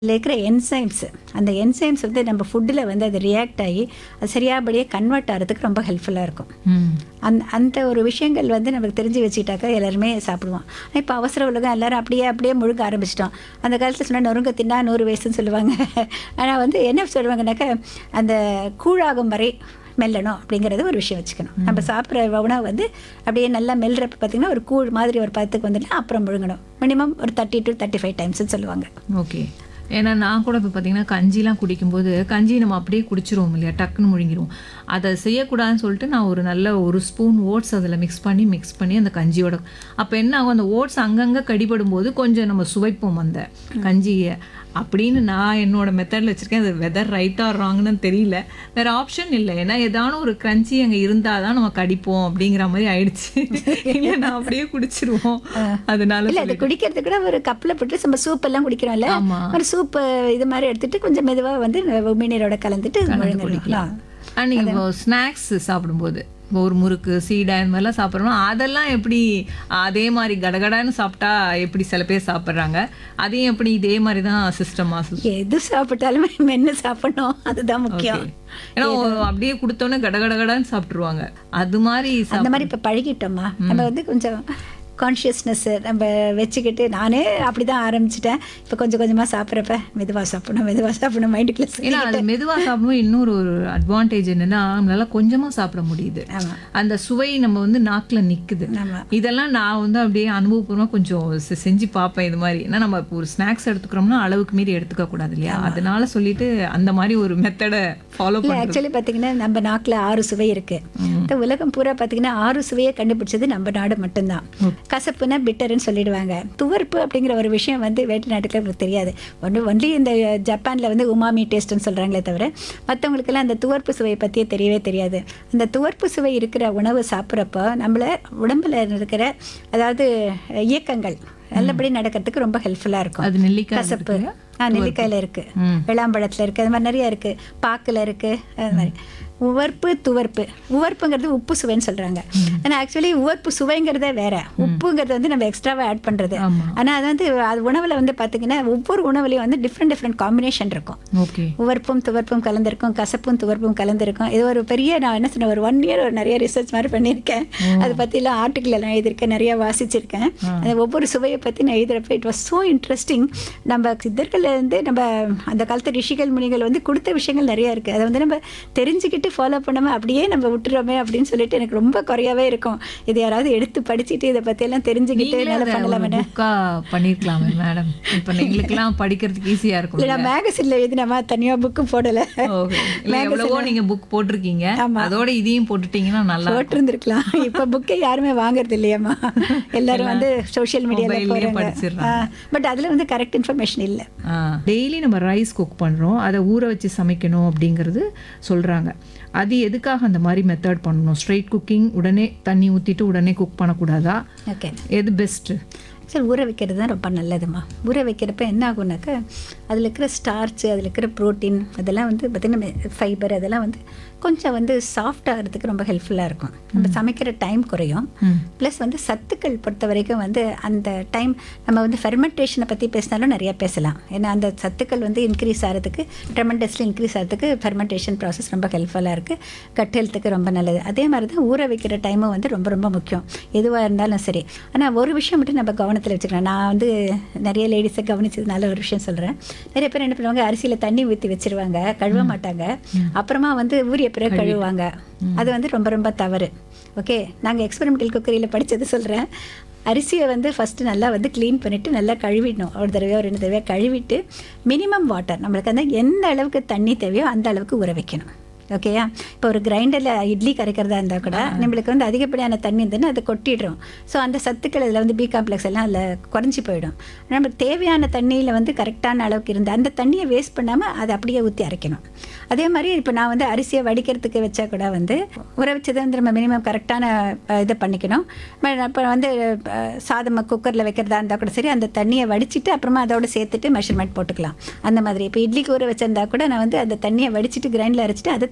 அதில் இருக்கிற என்சைம்ஸ் அந்த என்சைம்ஸ் வந்து நம்ம ஃபுட்டில் வந்து அது ரியாக்ட் ஆகி அது சரியாபடியே கன்வெர்ட் ஆகிறதுக்கு ரொம்ப ஹெல்ப்ஃபுல்லாக இருக்கும் ம் அந்த அந்த ஒரு விஷயங்கள் வந்து நமக்கு தெரிஞ்சு வச்சுக்கிட்டாக்கா எல்லாருமே சாப்பிடுவோம் இப்போ அவசர உலகம் எல்லாரும் அப்படியே அப்படியே முழுக்க ஆரம்பிச்சிட்டோம் அந்த காலத்தில் சொன்னால் நொறுங்க தின்னா நூறு வயசுன்னு சொல்லுவாங்க ஆனால் வந்து என்ன சொல்லுவாங்கனாக்கா அந்த கூழாகும் வரை மெல்லணும் அப்படிங்கிறது ஒரு விஷயம் வச்சுக்கணும் நம்ம சாப்பிட்ற உணவு வந்து அப்படியே நல்லா மெல்றப்ப பார்த்தீங்கன்னா ஒரு கூழ் மாதிரி ஒரு பத்துக்கு வந்துட்டு அப்புறம் முழுங்கணும் மினிமம் ஒரு தேர்ட்டி டு தேர்ட்டி ஃபைவ் டைம்ஸ்னு சொல்லுவாங்க ஓகே ஏன்னா நான் கூட இப்போ பார்த்தீங்கன்னா கஞ்சிலாம் குடிக்கும்போது கஞ்சி நம்ம அப்படியே குடிச்சிருவோம் இல்லையா டக்குன்னு முழுங்கிடுவோம் அதை செய்யக்கூடாதுன்னு சொல்லிட்டு நான் ஒரு நல்ல ஒரு ஸ்பூன் ஓட்ஸ் அதில் மிக்ஸ் பண்ணி மிக்ஸ் பண்ணி அந்த கஞ்சியோட அப்போ என்ன ஆகும் அந்த ஓட்ஸ் அங்கங்கே கடிபடும் போது கொஞ்சம் நம்ம சுவைப்போம் அந்த கஞ்சியை அப்படின்னு நான் என்னோட மெத்தடில் வச்சுருக்கேன் அது வெதர் ரைட்டா ராங்னு தெரியல வேற ஆப்ஷன் இல்லை ஏன்னா ஏதான ஒரு கிரன்ச்சி அங்கே இருந்தால் தான் நம்ம கடிப்போம் அப்படிங்கிற மாதிரி ஆயிடுச்சு இல்லை நான் அப்படியே குடிச்சிருவோம் அதனால இல்லை அது குடிக்கிறது கூட ஒரு கப்பில் போட்டு நம்ம சூப் எல்லாம் குடிக்கிறோம்ல ஆமா. ஒரு சூப் இது மாதிரி எடுத்துட்டு கொஞ்சம் மெதுவாக வந்து உமிநீரோட கலந்துட்டு முழுங்கணும் அண்ட் நீங்கள் இப்போ ஸ்நாக்ஸ் சாப்பிடும்போது இப்போ ஒரு முறுக்கு சீடை இந்த மாதிரிலாம் சாப்பிட்றோம் அதெல்லாம் எப்படி அதே மாதிரி கடகடான்னு சாப்பிட்டா எப்படி சில பேர் சாப்பிட்றாங்க அதையும் எப்படி இதே மாதிரி தான் சிஸ்டமாக எது சாப்பிட்டாலுமே மென்று சாப்பிடணும் அதுதான் முக்கியம் ஏன்னா ஒரு அப்படியே கொடுத்தோன்னே கடகடகடான்னு சாப்பிட்ருவாங்க அது மாதிரி சாப்- அந்த மாதிரி இப்போ பழகிட்டோம்மா நம்ம வந்து கொஞ்சம் கான்ஷியஸ்னஸ் நம்ம வச்சுக்கிட்டு நானே அப்படி தான் ஆரம்பிச்சிட்டேன் இப்போ கொஞ்சம் கொஞ்சமாக சாப்பிட்றப்ப மெதுவாக சாப்பிடணும் மெதுவாக சாப்பிடணும் மைண்டுக்குள்ளே ஏன்னா அது மெதுவா சாப்பிடும்போது இன்னொரு ஒரு அட்வான்டேஜ் என்னன்னா நம்மளால கொஞ்சமா சாப்பிட முடியுது ஆமாம் அந்த சுவை நம்ம வந்து நாக்குல நிக்குது ஆமாம் இதெல்லாம் நான் வந்து அப்படியே அனுபவபூர்வமா கொஞ்சம் செ- செஞ்சு பார்ப்பேன் இது மாதிரி ஏன்னா நம்ம இப்போ ஒரு ஸ்நாக்ஸ் எடுத்துக்கிறோம்னா அளவுக்கு மீறி எடுத்துக்க கூடாது இல்லையா அதனால சொல்லிட்டு அந்த மாதிரி ஒரு மெத்தடை ஃபாலோ இல்லை பண்ண ஆக்சுவலி பார்த்தீங்கன்னா நம்ம நாட்டில் ஆறு சுவை இருக்கு இந்த உலகம் பூரா பார்த்தீங்கன்னா ஆறு சுவையை கண்டுபிடிச்சது நம்ம நாடு மட்டும்தான் கசப்புனா பிட்டர்னு சொல்லிடுவாங்க துவர்ப்பு அப்படிங்கிற ஒரு விஷயம் வந்து வேட்டு நாட்டுக்கு அவங்களுக்கு தெரியாது ஒன்று ஒன்லி இந்த ஜப்பானில் வந்து உமாமி டேஸ்ட்னு சொல்கிறாங்களே தவிர மற்றவங்களுக்கெல்லாம் அந்த துவர்ப்பு சுவையை பற்றியே தெரியவே தெரியாது அந்த துவர்ப்பு சுவை இருக்கிற உணவு சாப்பிட்றப்போ நம்மள உடம்புல இருக்கிற அதாவது இயக்கங்கள் நல்லபடி நடக்கிறதுக்கு ரொம்ப ஹெல்ப்ஃபுல்லாக இருக்கும் அது நெல்லிக்காய் கசப்பு இருக்குல்ல? ஆ நெல்லிக்காயில் இருக்கு ம். விளாம்பழத்தில் இருக்குது அது மாதிரி நிறைய இருக்குது பாக்கில் இருக்குது அது மாதிரி உவர்ப்பு துவர்ப்பு உவர்ப்புங்கிறது உப்பு சுவைன்னு சொல்கிறாங்க ஆனால் ஆக்சுவலி உவர்ப்பு சுவைங்கிறதே வேற உப்புங்கிறது வந்து நம்ம எக்ஸ்ட்ராவாக ஆட் பண்ணுறது ஆமா ஆனால் அது வந்து அது உணவில் வந்து பார்த்தீங்கன்னா ஒவ்வொரு உணவுலையும் வந்து டிஃப்ரெண்ட் டிஃப்ரெண்ட் காம்பினேஷன் இருக்கும் ஓகே உவர்ப்பும் துவர்ப்பும் கலந்திருக்கும் கசப்பும் துவர்ப்பும் கலந்திருக்கும் இது ஒரு பெரிய நான் என்ன சொன்னேன் ஒரு ஒன் இயர் ஒரு நிறைய ரிசர்ச் மாதிரி பண்ணியிருக்கேன் அதை பற்றிலாம் ஆர்டிக்கிள் எல்லாம் எழுதியிருக்கேன் நிறைய வாசிச்சிருக்கேன் அந்த ஒவ்வொரு சுவையை பற்றி நான் எழுதுறப்ப இட் வாஸ் ஸோ இன்ட்ரெஸ்டிங் நம்ம சித்தர்கள்ல இருந்து நம்ம அந்த காலத்து ரிஷிகள் முனிகள் வந்து கொடுத்த விஷயங்கள் நிறைய இருக்குது அதை வந்து நம்ம தெரிஞ்சுக்கிட்டு ஃபாலோ பண்ணாமல் அப்படியே நம்ம விட்டுறோமே அப்படின்னு சொல்லிட்டு எனக்கு ரொம்ப குறையாவே இருக்கும் இது யாராவது எடுத்து படிச்சுட்டு இதை பற்றியெல்லாம் தெரிஞ்சுக்கிட்டு நல்லா பண்ணலாமே புக்கா பண்ணிருக்கலாமே மேடம் இப்போ எங்களுக்கெல்லாம் படிக்கிறதுக்கு ஈஸியா இருக்கும் இல்லை நான் மேகசினில் எழுதினமா தனியாக புக்கும் போடலை ஓகே இல்ல எவ்வளவோ நீங்க புக் போட்டிருக்கீங்க அதோட இதையும் போட்டுட்டீங்கன்னா நல்லா போட்டிருந்துருக்கலாம் இப்போ புக்கை யாருமே வாங்குறது இல்லையாம்மா எல்லாரும் வந்து சோஷியல் மீடியாவில் மொபைல்லயே போகிறாங்க படிச்சிடுறாங்க. பட் அதில் வந்து கரெக்ட் இன்ஃபர்மேஷன் இல்லை டெய்லி நம்ம ரைஸ் குக் பண்றோம் அதை ஊற வச்சு சமைக்கணும் அப்படிங்கிறது சொல்றாங்க அது எதுக்காக அந்த மாதிரி மெத்தட் பண்ணணும் ஸ்ட்ரைட் குக்கிங் உடனே தண்ணி ஊத்திட்டு உடனே குக் பண்ணக்கூடாதா ஓகே எது பெஸ்ட் சரி ஊற வைக்கிறது தான் ரொம்ப நல்லதுமா ஊற வைக்கிறப்ப என்ன ஆகும்னாக்கா அதில் இருக்கிற ஸ்டார்ச் அதில் இருக்கிற ப்ரோட்டீன் அதெல்லாம் வந்து பார்த்திங்கன்னா ஃபைபர் அதெல்லாம் வந்து கொஞ்சம் வந்து சாஃப்ட் ஆகிறதுக்கு ரொம்ப ஹெல்ப்ஃபுல்லாக இருக்கும் நம்ம சமைக்கிற டைம் குறையும் ப்ளஸ் வந்து சத்துக்கள் பொறுத்த வரைக்கும் வந்து அந்த டைம் நம்ம வந்து ஃபெர்மெண்டேஷனை பற்றி பேசினாலும் நிறைய பேசலாம் ஏன்னா அந்த சத்துக்கள் வந்து இன்க்ரீஸ் ஆகிறதுக்கு ட்ரெமண்டஸ்லி இன்க்ரீஸ் ஆகிறதுக்கு ஃபெர்மெண்டேஷன் ப்ராசஸ் ரொம்ப ஹெல்ப்ஃபுல்லாக இருக்குது கட் ஹெல்த்துக்கு ரொம்ப நல்லது அதே மாதிரி தான் ஊற வைக்கிற டைமும் வந்து ரொம்ப ரொம்ப முக்கியம் எதுவாக இருந்தாலும் சரி ஆனால் ஒரு விஷயம் மட்டும் நம்ம கவனத்தில் வச்சுக்கலாம் நான் வந்து நிறைய லேடிஸை கவனிச்சதுனால ஒரு விஷயம் சொல்கிறேன் நிறைய பேர் என்ன பண்ணுவாங்க அரிசியில் தண்ணி ஊற்றி வச்சிருவாங்க கழுவ மாட்டாங்க அப்புறமா வந்து ஊறிய பிறகு கழுவுவாங்க அது வந்து ரொம்ப ரொம்ப தவறு ஓகே நாங்கள் எக்ஸ்பெரிமெண்டல் குக்கரியில் படித்தது சொல்கிறேன் அரிசியை வந்து ஃபஸ்ட்டு நல்லா வந்து க்ளீன் பண்ணிவிட்டு நல்லா கழுவிடணும் ஒரு தடவையோ ரெண்டு தடவையோ கழுவிட்டு மினிமம் வாட்டர் நம்மளுக்கு வந்து எந்த அளவுக்கு தண்ணி தேவையோ அந்த அளவுக்கு ஊற வைக்கணும் ஓகேயா இப்போ ஒரு கிரைண்டரில் இட்லி கரைக்கிறதா இருந்தால் கூட நம்மளுக்கு வந்து அதிகப்படியான தண்ணி இருந்ததுன்னா அதை கொட்டிடுறோம் ஸோ அந்த சத்துக்கள் அதில் வந்து பி காம்ப்ளெக்ஸ் எல்லாம் அதில் குறைஞ்சி போயிடும் நமக்கு தேவையான தண்ணியில் வந்து கரெக்டான அளவுக்கு இருந்து அந்த தண்ணியை வேஸ்ட் பண்ணாமல் அதை அப்படியே ஊற்றி அரைக்கணும் அதே மாதிரி இப்போ நான் வந்து அரிசியை வடிக்கிறதுக்கு வச்சா கூட வந்து ஊற வச்சதை வந்து நம்ம மினிமம் கரெக்டான அஹ், இதை பண்ணிக்கணும் இப்போ வந்து அஹ், சாதம் குக்கரில் வைக்கிறதா இருந்தால் கூட சரி அந்த தண்ணியை வடிச்சிட்டு அப்புறமா அதோட சேர்த்துட்டு மெஷர்மெண்ட் போட்டுக்கலாம் அந்த மாதிரி இப்போ இட்லிக்கு ஊற வச்சிருந்தா கூட நான் வந்து அந்த தண்ணியை வடிச்சிட்டு கிரைண்டில் அரைச்சிட்டு அதை தண்ணி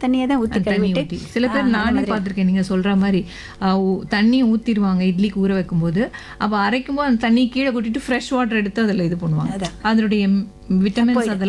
தண்ணியை தான் ஊற்றி தண்ணி கழுவிட்டு ஊற்றி சில பேர் நானே பார்த்துருக்கேன் நீங்கள் சொல்கிற மாதிரி ஆஹ் ஊ- தண்ணி ஊற்றிடுவாங்க இட்லிக்கு ஊற வைக்கும்போது அப்போ அரைக்கும்போது அந்த தண்ணி கீழே கொட்டிட்டு ஃப்ரெஷ் வாட்டர் எடுத்து அதில் இது பண்ணுவாங்க அதனுடைய விட்டமின்ஸ் அதெல்லாம்